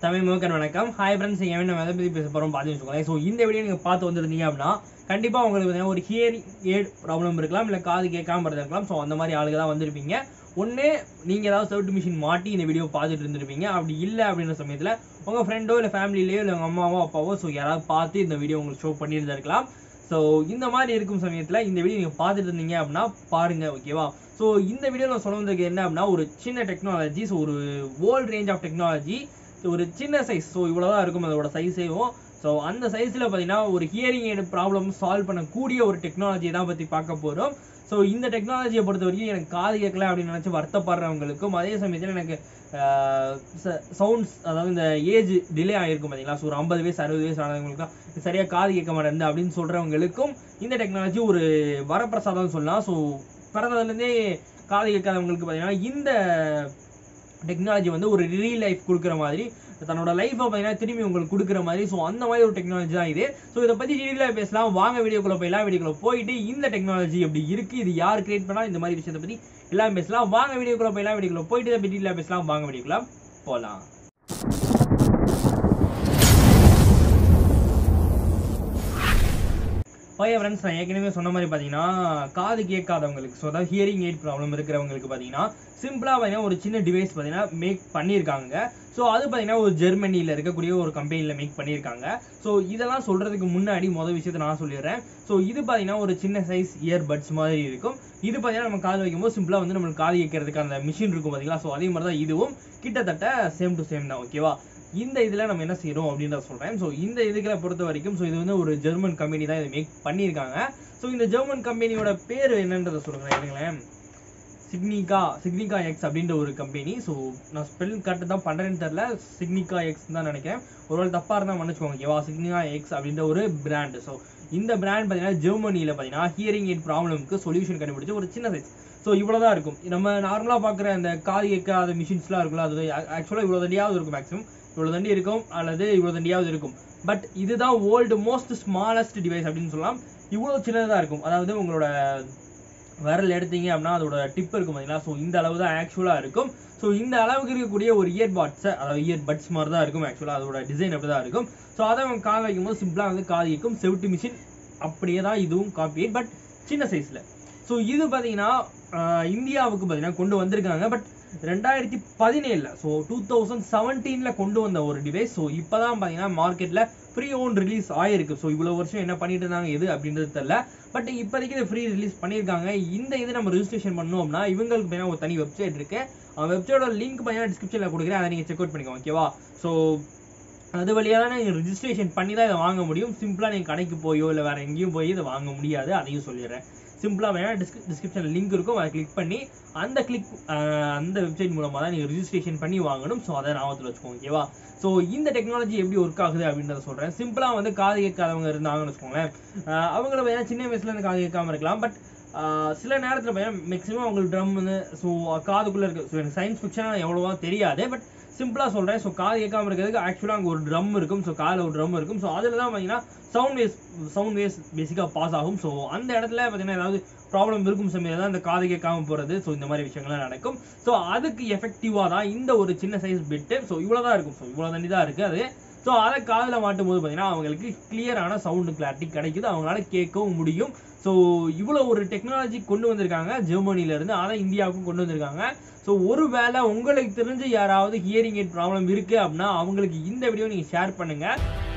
தமிழ் முகக்கன் வணக்கம் hi friends நீங்கள் என்ன எதை பற்றி பேச போகிறோம் பார்த்து வச்சுக்கோங்களேன் ஸோ இந்த வீடியோ நீங்கள் பார்த்து வந்திருந்தீங்க அப்படின்னா கண்டிப்பாக உங்களுக்கு பார்த்தீங்கன்னா ஒரு ஹியரிங் ஏட் ப்ராப்ளம் இருக்கலாம் இல்லை காது கேட்காம இருந்திருக்கலாம் ஸோ அந்த மாதிரி ஆளுங்க தான் வந்திருப்பீங்க ஒன்று நீங்கள் ஏதாவது சவுட் மிஷின் மாட்டி இந்த வீடியோ பார்த்துட்டு இருந்திருப்பீங்க அப்படி இல்லை அப்படின்ற சமயத்தில் உங்கள் ஃப்ரெண்டோ இல்லை ஃபேமிலியிலையோ இல்லை உங்கள் அம்மாவோ அப்பாவோ ஸோ யாராவது பார்த்து இந்த வீடியோ உங்களுக்கு ஷோ பண்ணியிருந்திருக்கலாம் ஸோ இந்த மாதிரி இருக்கும் சமயத்தில் இந்த வீடியோ நீங்கள் பார்த்துட்டு இருந்தீங்க அப்படின்னா பாருங்க ஓகேவா ஸோ இந்த வீடியோ நான் சொல்ல வந்ததுக்கு என்ன அப்படின்னா ஒரு சின்ன டெக்னாலஜி ஸோ ஒரு வேர்ல்ட் ரேஞ்ச் ஆஃப் டெக்னாலஜி ஒரு சின்ன சைஸ் ஸோ இவ்வளோதான் இருக்கும் அதோட சைஸேவும் ஸோ அந்த சைஸில் பார்த்தீங்கன்னா ஒரு ஹியரிங் எய்டு ப்ராப்ளம் சால்வ் பண்ணக்கூடிய ஒரு டெக்னாலஜியை தான் பற்றி பார்க்க போகிறோம் ஸோ இந்த டெக்னாலஜியை பொறுத்த வரைக்கும் எனக்கு காது கேட்கல அப்படின்னு நினச்சி வருத்தப்படுறவங்களுக்கும் அதே சமயத்தில் எனக்கு சவுண்ட்ஸ் அதாவது இந்த ஏஜ் டிலே ஆகிருக்கும் பார்த்தீங்களா ஸோ ஒரு ஐம்பது வயசு அறுபது வயசு ஆனவங்களுக்கும் சரியாக காது கேட்க மாட்டேன் அப்படின்னு சொல்கிறவங்களுக்கும் இந்த டெக்னாலஜி ஒரு வரப்பிரசாதம் சொல்லலாம் ஸோ பிறந்ததுலேருந்தே காது கேட்காதவங்களுக்கு பார்த்தீங்கன்னா இந்த டெக்னாலஜி வந்து ஒரு ரியல் லைஃப் கொடுக்குற மாதிரி தன்னோட லைஃப்பை பார்த்தீங்கன்னா திரும்பி உங்களுக்கு கொடுக்குற மாதிரி ஸோ அந்த மாதிரி ஒரு டெக்னாலஜி தான் இது ஸோ இதை பற்றி டீட்டெயிலாக பேசலாம் வாங்க வீடியோக்குள்ள போயிடலாம் வீடியோக்குள்ள போயிட்டு இந்த டெக்னாலஜி எப்படி இருக்கு இது யார் கிரியேட் பண்ணா இந்த மாதிரி விஷயத்தை பற்றி எல்லாம் பேசலாம் வாங்க வீடியோக்குள்ள போயிடலாம் வீடியோக்குள்ள போயிட்டு இதை பற்றி டீட்டெயிலாக பேசலாம் வாங்க வீடியோக்குள்ள போகலாம் ஓகே ஃப்ரெண்ட்ஸ் நான் ஏற்கனவே சொன்ன மாதிரி பார்த்தீங்கன்னா காது கேட்காதவங்களுக்கு ஸோ அதாவது ஹியரிங் எய்ட் ப்ராப்ளம் இருக்கிறவங்களுக்கு பார்த்தீங்கன்னா சிம்பிளாக பார்த்தீங்கன்னா ஒரு சின்ன டிவைஸ் பார்த்தீங்கன்னா மேக் பண்ணியிருக்காங்க ஸோ அது பார்த்தீங்கன்னா ஒரு ஜெர்மனியில் இருக்கக்கூடிய ஒரு கம்பெனியில் மேக் பண்ணியிருக்காங்க ஸோ இதெல்லாம் சொல்கிறதுக்கு முன்னாடி மொதல் விஷயத்தை நான் சொல்லிடுறேன் ஸோ இது பார்த்தீங்கன்னா ஒரு சின்ன சைஸ் இயர்பட்ஸ் மாதிரி இருக்கும் இது பார்த்தீங்கன்னா நம்ம காது வைக்கும்போது சிம்பிளாக வந்து நம்மளுக்கு காது கேட்கறதுக்கு அந்த மிஷின் இருக்கும் பார்த்தீங்களா ஸோ அதே மாதிரி தான் இதுவும் கிட்டத்தட்ட சேம் டு சேம் தான் ஓகேவா இந்த இதில் நம்ம என்ன செய்கிறோம் அப்படின்றத சொல்கிறேன் ஸோ இந்த இதுகளை பொறுத்த வரைக்கும் ஸோ இது வந்து ஒரு ஜெர்மன் கம்பெனி தான் இதை மேக் பண்ணியிருக்காங்க ஸோ இந்த ஜெர்மன் கம்பெனியோட பேர் என்னன்றதை சொல்கிறேன் எடுங்களேன் சிக்னிகா சிக்னிகா எக்ஸ் அப்படின்ற ஒரு கம்பெனி ஸோ நான் ஸ்பெல் கரெக்ட் தான் பண்ணுறேன்னு தெரில சிக்னிகா எக்ஸ் தான் நினைக்கிறேன் ஒருவேளை தப்பாக இருந்தால் மன்னிச்சுக்கோங்க ஓகேவா சிக்னிகா எக்ஸ் அப்படின்ற ஒரு பிராண்ட் ஸோ இந்த பிராண்ட் பார்த்தீங்கன்னா ஜெர்மனியில் பார்த்தீங்கன்னா ஹியரிங் எய்ட் ப்ராப்ளம்க்கு சொல்யூஷன் கண்டுபிடிச்ச ஒரு சின்ன சைஸ் ஸோ இவ்வளோ தான் இருக்கும் நம்ம நார்மலாக பார்க்குற அந்த காது கேட்காத மிஷின்ஸ்லாம் இருக்குல்ல அது ஆக்சுவலாக இவ்வளோ தண்டியாவது இருக்கும் மேக்ஸிமம் இவ்வளோ தண்டி இருக்கும் அல்லது இவ்வளோ தண்டியாவது இருக்கும் பட் இதுதான் வேர்ல்டு மோஸ்ட் ஸ்மாலஸ்ட் டிவைஸ் அப்படின்னு சொல்லலாம் இவ்வளோ சின்னதாக இருக்கும் அதாவது உங்களோட விரல் எடுத்தீங்க அப்படின்னா அதோட டிப் இருக்கும் பார்த்தீங்களா ஸோ இந்த அளவு தான் ஆக்சுவலாக இருக்கும் ஸோ இந்த அளவுக்கு இருக்கக்கூடிய ஒரு இயர் பட்ஸை அதாவது இயர் பட்ஸ் மாதிரி தான் இருக்கும் ஆக்சுவலாக அதோட டிசைன் அப்படி தான் இருக்கும் ஸோ அதை அவங்க காது வைக்கும்போது சிம்பிளாக வந்து காது கேட்கும் செவிட்டு மிஷின் அப்படியே தான் இதுவும் காப்பி பட் சின்ன சைஸில் ஸோ இது பார்த்தீங்கன்னா இந்தியாவுக்கு பார்த்தீங்கன்னா கொண்டு வந்திருக்காங்க பட் ரெண்டாயிரத்தி பதினேழில் ஸோ டூ தௌசண்ட் செவன்டீனில் கொண்டு வந்த ஒரு டிவைஸ் ஸோ இப்போ தான் பார்த்தீங்கன்னா மார்க்கெட்டில் ஃப்ரீ ஓன் ரிலீஸ் ஆயிருக்கு ஸோ இவ்வளோ வருஷம் என்ன பண்ணிட்டு இருந்தாங்க எது அப்படின்றது தெரில பட் இப்போதைக்கு இது ஃப்ரீ ரிலீஸ் பண்ணியிருக்காங்க இந்த இது நம்ம ரிஜிஸ்ட்ரேஷன் பண்ணோம் அப்படின்னா இவங்களுக்கு பார்த்தீங்கன்னா ஒரு தனி வெப்சைட் இருக்கு அந்த வெப்சைட்டோட லிங்க் பார்த்தீங்கன்னா டிஸ்கிரிப்ஷனில் கொடுக்குறேன் அதை நீங்கள் செக் அவுட் பண்ணிக்கோங்க ஓகேவா ஸோ அது வழியாக தான் நீங்கள் ரிஜிஸ்ட்ரேஷன் பண்ணி தான் இதை வாங்க முடியும் சிம்பிளாக நீங்கள் கடைக்கு போயோ இல்லை வேறு எங்கேயும் போய் இதை வாங்க முடியாது அதையும் சொல்லிடுறேன் சிம்பிளாக வேணால் டிஸ்க் டிஸ்கிரிப்ஷனில் லிங்க் இருக்கும் அதை கிளிக் பண்ணி அந்த கிளிக் அந்த வெப்சைட் மூலமாக தான் நீங்கள் ரிஜிஸ்ட்ரேஷன் பண்ணி வாங்கணும் ஸோ அதை ஞாபகத்தில் வச்சுக்கோங்க ஓகேவா ஸோ இந்த டெக்னாலஜி எப்படி ஒர்க் ஆகுது அப்படின்றத சொல்கிறேன் சிம்பிளாக வந்து காது கேட்காதவங்க இருந்தாங்கன்னு வச்சுக்கோங்களேன் அவங்கள பார்த்தீங்கன்னா சின்ன வயசுலேருந்து காது கேட்காம இருக்கலாம் பட் சில நேரத்தில் பார்த்தீங்கன்னா மேக்ஸிமம் அவங்களுக்கு ட்ரம் வந்து ஸோ காதுக்குள்ளே இருக்குது ஸோ எனக்கு சயின்ஸ் ஃபிக்ஷனாக எவ்வளோவா தெரியாது பட் சிம்பிளாக சொல்கிறேன் ஸோ காது கேட்காம இருக்கிறதுக்கு ஆக்சுவலாக அங்கே ஒரு ட்ரம் இருக்கும் ஸோ காதில் ஒரு ட்ரம் இருக்கும் ஸோ அதில் தான் பார்த்தீங்கன்னா சவுண்ட் வேஸ் சவுண்ட் வேஸ் பேசிக்காக பாஸ் ஆகும் ஸோ அந்த இடத்துல பார்த்தீங்கன்னா ஏதாவது ப்ராப்ளம் இருக்கும் சமயம் தான் இந்த காது கேட்காம போகிறது ஸோ இந்த மாதிரி விஷயங்கள்லாம் நடக்கும் ஸோ அதுக்கு எஃபெக்டிவாக தான் இந்த ஒரு சின்ன சைஸ் பிட்டு ஸோ இவ்வளோ தான் இருக்கும் ஸோ இவ்வளோ தண்ணி தான் இருக்குது அது ஸோ அதை காதில் மாட்டும் போது பார்த்தீங்கன்னா அவங்களுக்கு கிளியரான சவுண்டு கிளாரிட்டி கிடைக்குது அவங்களால கேட்கவும் முடியும் ஸோ இவ்வளோ ஒரு டெக்னாலஜி கொண்டு வந்திருக்காங்க ஜெர்மனிலேருந்து அதை இந்தியாவுக்கும் கொண்டு வந்திருக்காங்க ஸோ ஒருவேளை உங்களுக்கு தெரிஞ்சு யாராவது ஹியரிங் எய்ட் ப்ராப்ளம் இருக்குது அப்படின்னா அவங்களுக்கு இந்த வீடியோ நீங்கள் ஷேர் பண்ணுங்கள்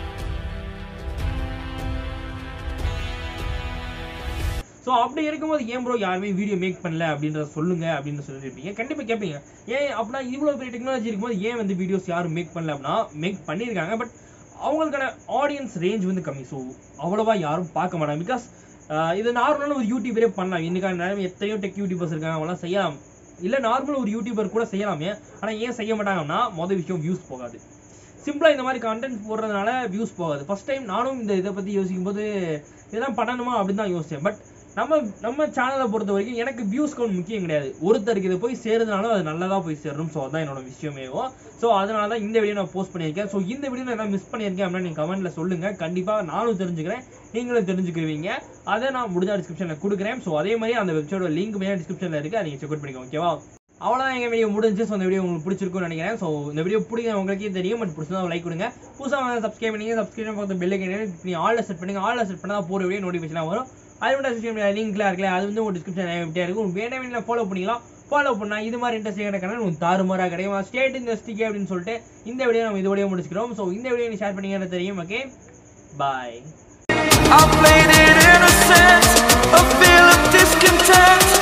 ஸோ அப்படி இருக்கும்போது ஏன் ப்ரோ யாருமே வீடியோ மேக் பண்ணல அப்படின்றத சொல்லுங்க அப்படின்னு சொல்லியிருப்பீங்க கண்டிப்பாக கேட்பீங்க ஏன் அப்படின்னா இவ்வளோ பெரிய டெக்னாலஜி இருக்கும்போது ஏன் வந்து வீடியோஸ் யாரும் மேக் பண்ணல அப்படின்னா மேக் பண்ணியிருக்காங்க பட் அவங்களுக்கான ஆடியன்ஸ் ரேஞ்ச் வந்து கம்மி ஸோ அவ்வளோவா யாரும் பார்க்க மாட்டாங்க பிகாஸ் இது நார்மலான ஒரு யூடியூபரே பண்ணலாம் இன்னைக்கான நேரம் எத்தனையோ டெக் யூடியூபர்ஸ் இருக்காங்க அவங்களாம் செய்யலாம் இல்லை நார்மல் ஒரு யூடியூபர் கூட செய்யலாமே ஆனால் ஏன் செய்ய மாட்டாங்கன்னா மொதல் விஷயம் வியூஸ் போகாது சிம்பிளாக இந்த மாதிரி கண்டென்ட் போடுறதுனால வியூஸ் போகாது ஃபஸ்ட் டைம் நானும் இந்த இதை பற்றி யோசிக்கும் போது இதெல்லாம் பண்ணணுமா அப்படின்னு தான் யோசித்தேன் பட் நம்ம நம்ம சேனலை பொறுத்த வரைக்கும் எனக்கு வியூஸ் கவுண்ட் முக்கியம் கிடையாது ஒருத்தருக்கு இதை போய் சேருதுனாலும் அது நல்லதாக போய் சேரணும் ஸோ அதான் என்னோட விஷயமேவும் ஸோ அதனால தான் இந்த வீடியோ நான் போஸ்ட் பண்ணியிருக்கேன் ஸோ இந்த வீடியோ நான் மிஸ் பண்ணியிருக்கேன் அப்படின்னா நீங்கள் கமெண்ட்டில் சொல்லுங்கள் கண்டிப்பாக நானும் தெரிஞ்சுக்கிறேன் நீங்களும் தெரிஞ்சுக்கிருவீங்க அதை நான் முடிஞ்ச டிஸ்கிரிப்ஷனில் கொடுக்குறேன் ஸோ அதே மாதிரி அந்த வெப்சைட்டோட லிங்க் மேலே டிஸ்கிரிப்ஷனில் இருக்குது அதை நீங்கள் செக் அவுட் பண்ணிக்கோங்க ஓகேவா அவ்வளோதான் எங்கள் வீடியோ முடிஞ்சு ஸோ இந்த வீடியோ உங்களுக்கு பிடிச்சிருக்கும்னு நினைக்கிறேன் ஸோ இந்த வீடியோ பிடிக்கும் உங்களுக்கே தெரியும் பட் பிடிச்சதா லைக் கொடுங்க புதுசாக சப்ஸ்கிரைப் பண்ணி சப்ஸ்கிரைப் பார்த்து பெல் ஐக்கன் நீ ஆல்ல செட் பண்ணுங்க ஆல்ல செட் பண்ணால் போகிற வீடியோ நோட்டிஃபிகேஷன் வரும் அது மட்டும் சோஷியல் மீடியா லிங்க்ல இருக்குல்ல அது வந்து ஒரு டிஸ்கிரிப்ஷன் எப்படியா இருக்கும் வேணா வேணா ஃபாலோ பண்ணிக்கலாம் ஃபாலோ பண்ணா இது மாதிரி இன்ட்ரெஸ்டிங்கான கணக்கு உங்களுக்கு தாறுமாறாக கிடைக்கும் ஸ்டேட் இந்த ஸ்டிக்கே அப்படின்னு சொல்லிட்டு இந்த வீடியோ நம்ம இதோடய முடிச்சுக்கிறோம் ஸோ இந்த வீடியோ நீ ஷேர் பண்ணீங்கன்னு தெரியும் okay bye I played it innocent, a feel of discontent.